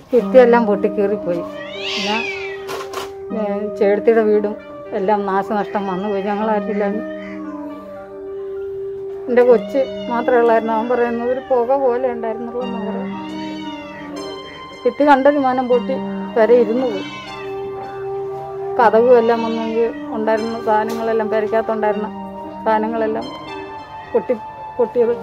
ഭിത്തിയെല്ലാം പൊട്ടിക്കീറിപ്പോയി പിന്നെ ഏ, ചേട്ടത്തിയുടെ വീടും എല്ലാം നാശനഷ്ടം വന്നു പോയി ഞങ്ങളാരില്ലായിരുന്നു എൻ്റെ കൊച്ച് മാത്രമേ ഉള്ളായിരുന്നു അവൻ പറയുന്നത് ഒരു പുക പോലെ ഉണ്ടായിരുന്നുള്ളൂ എന്ന് പറയും ഭിത്തി കണ്ട വിമാനം പൊട്ടി വരെ ഇരുന്നു പോയി കഥകും എല്ലാം വന്നെങ്കിൽ ഉണ്ടായിരുന്ന സാധനങ്ങളെല്ലാം പെരയ്ക്കകത്തുണ്ടായിരുന്ന സാധനങ്ങളെല്ലാം പൊട്ടി പൊട്ടിയത്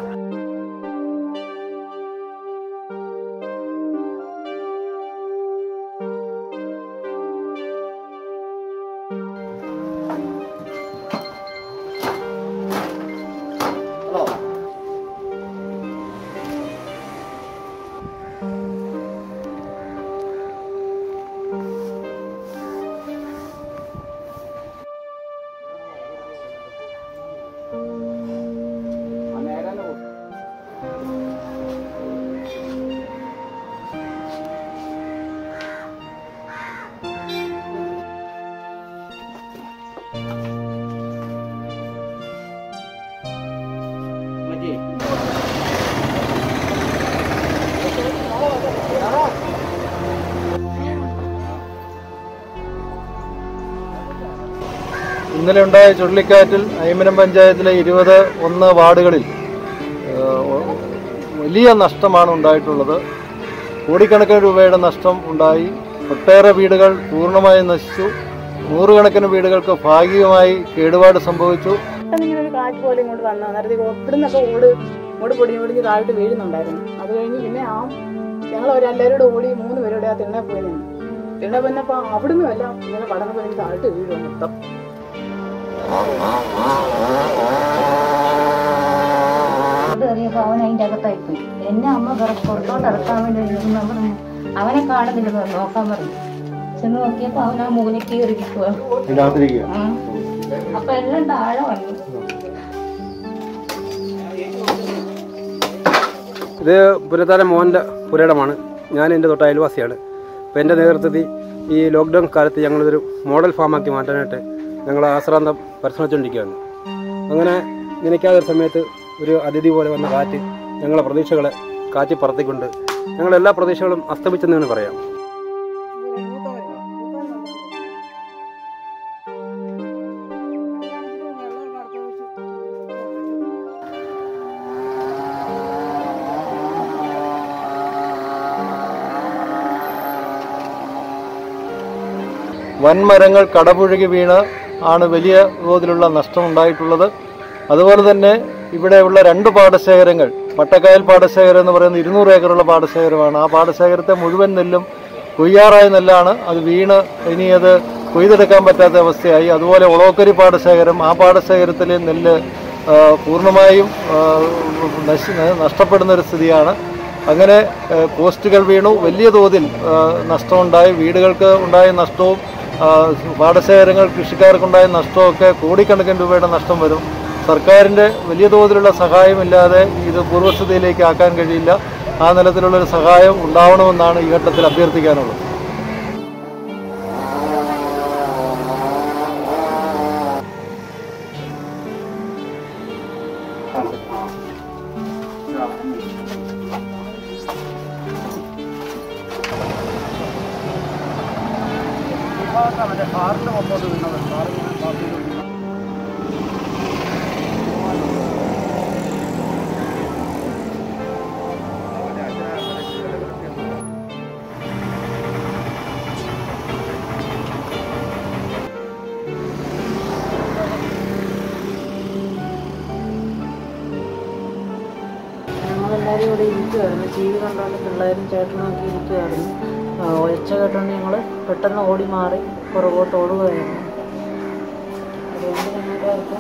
ഇന്നലെ ഉണ്ടായ ചുഴലിക്കാറ്റിൽ അയ്മനം പഞ്ചായത്തിലെ ഇരുപത് ഒന്ന് വാർഡുകളിൽ ഏഹ്, വലിയ നഷ്ടമാണ് ഉണ്ടായിട്ടുള്ളത് കോടിക്കണക്കിന് രൂപയുടെ നഷ്ടം ഉണ്ടായി ഒട്ടേറെ വീടുകൾ പൂർണ്ണമായും നശിച്ചു നൂറുകണക്കിന് വീടുകൾക്ക് ഭാഗികമായി കേടുപാട് സംഭവിച്ചു പെട്ടെന്ന് ഇങ്ങനെ ഒരു കാറ്റ് പോലെ ഇങ്ങോട്ട് വന്നു അന്നേരത്തെ ഇവിടുന്നൊക്കെ ഓട് ഓട് പൊടിഞ്ഞ് പൊടിഞ്ഞ് താഴോട്ട് വീഴുന്നുണ്ടായിരുന്നു അത് കഴിഞ്ഞ് പിന്നെ ആ ഞങ്ങൾ എല്ലാവരും കൂടെ ഓടി മൂന്ന് പേരോടെ ആ തിണ്ണ പോയി നിന്ന് തിണ്ണ പോയപ്പോൾ അവിടുന്ന് എല്ലാം ഇങ്ങനെ പടർന്ന് പൊടിഞ്ഞ് താഴോട്ട് വീഴുക മൊത്തം അത് കയറിയപ്പോൾ അവൻ അതിൻ്റെ അകത്തായി പോയി എന്നെ അമ്മ പുറ- പുറത്തോട്ട് ഇറക്കാൻ വേണ്ടി നിൽക്കുന്നു പറഞ്ഞു അവനെ കാണുന്നില്ല നോക്കാൻ പറഞ്ഞു ചെന്ന് നോക്കിയപ്പോൾ അവൻ ആ മൂലയ്ക്ക് കയറിയിരിക്കുക അപ്പൊ എല്ലാം താഴെ വന്നു ഇത് പുരത്താരം മോഹൻ്റെ പുരയിടമാണ് ഞാൻ എൻ്റെ തൊട്ട് അയൽവാസിയാണ് അപ്പോൾ എൻ്റെ നേതൃത്വത്തിൽ ഈ ലോക്ക്ഡൗൺ കാലത്ത് ഞങ്ങളിതൊരു മോഡൽ ഫാമാക്കി മാറ്റാനായിട്ട് ഞങ്ങൾ ആശ്രാന്തം പരിശ്രമിച്ചുകൊണ്ടിരിക്കുകയാണ് അങ്ങനെ നിനക്കാതൊരു സമയത്ത് ഒരു അതിഥി പോലെ വന്ന കാറ്റ് ഞങ്ങളെ പ്രതീക്ഷകളെ കാറ്റി പറത്തിക്കൊണ്ട് ഞങ്ങളുടെ എല്ലാ പ്രതീക്ഷകളും അസ്തമിച്ചെന്ന് വേണം പറയാം വൻമരങ്ങൾ കടപുഴകി വീണ് ആണ് വലിയ തോതിലുള്ള നഷ്ടം ഉണ്ടായിട്ടുള്ളത് അതുപോലെ തന്നെ ഇവിടെയുള്ള രണ്ട് പാടശേഖരങ്ങൾ പട്ടക്കായൽ പാടശേഖരം എന്ന് പറയുന്ന ഇരുന്നൂറ് ഏക്കറുള്ള പാടശേഖരമാണ് ആ പാടശേഖരത്തെ മുഴുവൻ നെല്ലും കൊയ്യാറായ നെല്ലാണ് അത് വീണ് ഇനി അത് കൊയ്തെടുക്കാൻ പറ്റാത്ത അവസ്ഥയായി അതുപോലെ ഒളോക്കരി പാടശേഖരം ആ പാടശേഖരത്തിലെ നെല്ല് ആ, പൂർണ്ണമായും ആ, നശി നഷ്ടപ്പെടുന്ന ഒരു സ്ഥിതിയാണ് അങ്ങനെ ആ, പോസ്റ്റുകൾ വീണു വലിയ തോതിൽ ആ, നഷ്ടമുണ്ടായി വീടുകൾക്ക് ഉണ്ടായ നഷ്ടവും ആ, പാടശേഖരങ്ങൾ കൃഷിക്കാർക്കുണ്ടായ നഷ്ടമൊക്കെ കോടിക്കണക്കിന് രൂപയുടെ നഷ്ടം വരും സർക്കാരിൻ്റെ വലിയ തോതിലുള്ള സഹായമില്ലാതെ ഇത് പൂർവ്വസ്ഥിതിയിലേക്ക് ആക്കാൻ കഴിയില്ല ആ നിലത്തിലുള്ളൊരു സഹായം ഉണ്ടാവണമെന്നാണ് ഈ ഘട്ടത്തിൽ അഭ്യർത്ഥിക്കാനുള്ളത് ഞങ്ങളെല്ലാവരും ഇവിടെ ഇരിക്കുമായിരുന്നു ടി വി കണ്ടുകൊണ്ട് പിള്ളേരും ചേട്ടനും ഒക്കെ ഇരിക്കുമായിരുന്നു ആ, ഒച്ച കേട്ടോണ്ട് ഞങ്ങൾ പെട്ടെന്ന് ഓടി മാറി പുറകോട്ട് ഓടുകയായിരുന്നു അതുകൊണ്ട് ഞങ്ങൾക്ക്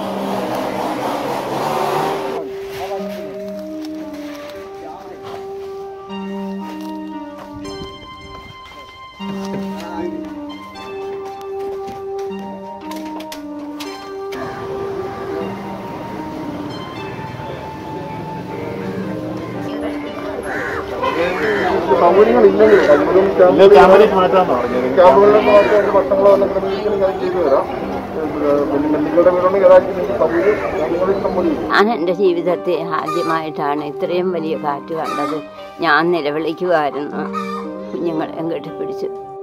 ഞാൻ എൻ്റെ ജീവിതത്തിൽ ആദ്യമായിട്ടാണ് ഇത്രയും വലിയ കാറ്റ് കണ്ടത് ഞാൻ നിലവിളിക്കുമായിരുന്നു കുഞ്ഞുങ്ങളെയും കെട്ടിപ്പിടിച്ച്